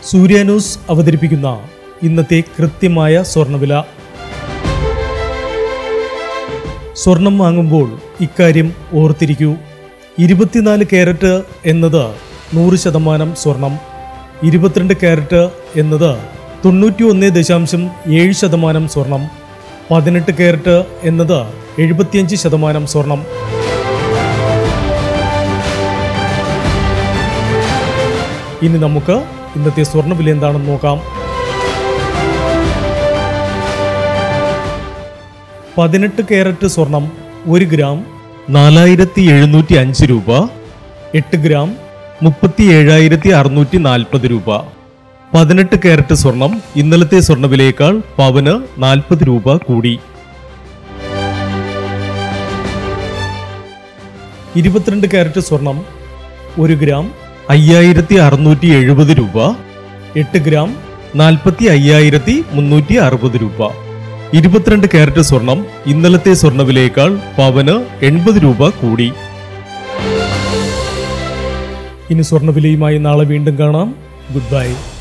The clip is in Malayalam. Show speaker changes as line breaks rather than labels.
സൂര്യ ന്യൂസ് അവതരിപ്പിക്കുന്ന ഇന്നത്തെ കൃത്യമായ സ്വർണ്ണവില സ്വർണം വാങ്ങുമ്പോൾ ഇക്കാര്യം ഓർത്തിരിക്കൂ ഇരുപത്തിനാല് ക്യാരറ്റ് എന്നത് നൂറ് ശതമാനം സ്വർണം ഇരുപത്തിരണ്ട് ക്യാരറ്റ് എന്നത് തൊണ്ണൂറ്റി ഒന്ന് ദശാംശം ഏഴ് ശതമാനം സ്വർണം പതിനെട്ട് ക്യാരറ്റ് എന്നത് എഴുപത്തിയഞ്ച് ശതമാനം സ്വർണം ഇനി നമുക്ക് ഇന്നത്തെ സ്വർണ്ണവില എന്താണെന്ന് നോക്കാം പതിനെട്ട് ക്യാരറ്റ് സ്വർണം ഒരു ഗ്രാം നാലായിരത്തി എഴുന്നൂറ്റി അഞ്ച് രൂപ എട്ട് ഗ്രാം മുപ്പത്തി ഏഴായിരത്തി അറുന്നൂറ്റി നാൽപ്പത് രൂപ പതിനെട്ട് ക്യാരറ്റ് സ്വർണം ഇന്നലത്തെ സ്വർണ്ണവിലയേക്കാൾ പവന് നാൽപ്പത് രൂപ കൂടി ഇരുപത്തിരണ്ട് ക്യാരറ്റ് സ്വർണം ഒരു ഗ്രാം അയ്യായിരത്തി അറുന്നൂറ്റി എഴുപത് രൂപ എട്ട് ഗ്രാം നാൽപ്പത്തി അയ്യായിരത്തി മുന്നൂറ്റി അറുപത് രൂപ ഇരുപത്തിരണ്ട് ക്യാരറ്റ് സ്വർണം ഇന്നലത്തെ സ്വർണ്ണവിലയേക്കാൾ പവന് എൺപത് രൂപ കൂടി ഇനി സ്വർണ്ണവിലയുമായി നാളെ വീണ്ടും കാണാം ഗുഡ് ബൈ